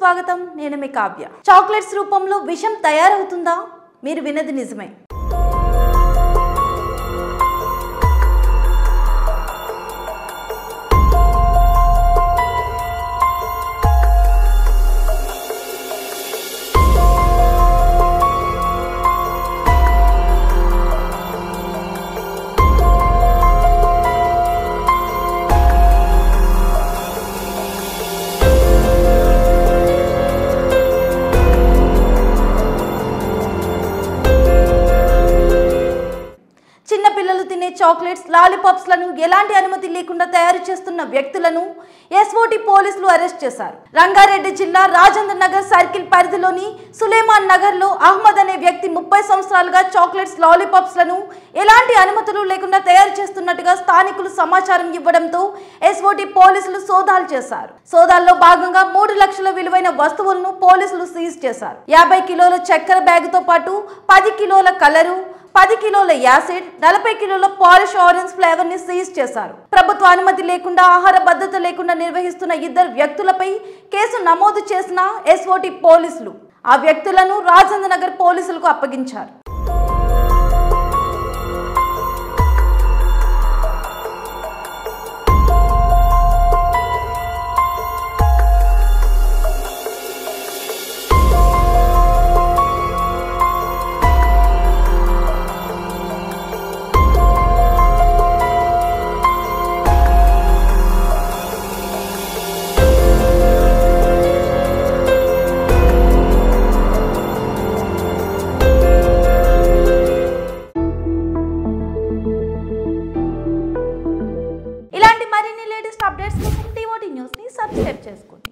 స్వాగతం నేను మీ కావ్య చాక్లెట్స్ రూపంలో విషం తయారవుతుందా మీరు విన్నది నిజమే చిన్న పిల్లలు తినే చాక్లెట్స్ లాలీపాప్స్ లను ఎలాంటి అనుమతి లేకుండా తయారు చేస్తున్న వ్యక్తులను ఎస్ఓటి పోలీసులు అరెస్ట్ చేశారు రంగారెడ్డి జిల్లా రాజేంద్ర నగర్ సర్కిల్ పరిధిలోని సులేమాన్ నగర్ లో అహ్మద్ అనే వ్యక్తి ముప్పై సంవత్సరాలుగా చాక్లెట్స్ లాలీపాప్స్ లను ఎలాంటి అనుమతులు లేకుండా తయారు చేస్తున్నట్టుగా స్థానికులు సమాచారం ఇవ్వడంతో ఎస్ఓటి పోలీసులు సోదాలు చేశారు సోదాల్లో భాగంగా మూడు లక్షల విలువైన వస్తువులను పోలీసులు సీజ్ చేశారు యాభై కిలోల చక్కెర బ్యాగుతో పాటు పది కిలోల కలరు పది కిలోల యాసిడ్ నలభై కిలోల పాలిష్ ఆరెంజ్ ఫ్లేవర్ ని సీజ్ చేశారు ప్రభుత్వ అనుమతి లేకుండా ఆహార భద్రత లేకుండా నిర్వహిస్తున్న ఇద్దరు వ్యక్తులపై కేసు నమోదు చేసిన ఎస్ఓటి పోలీసులు ఆ వ్యక్తులను రాజేంద్ర నగర్ పోలీసులకు అప్పగించారు ఇలాంటి మరిన్ని లేటెస్ట్ అప్డేట్స్ కోసం టీఓటీ న్యూస్ ని సబ్స్క్రైబ్ చేసుకోండి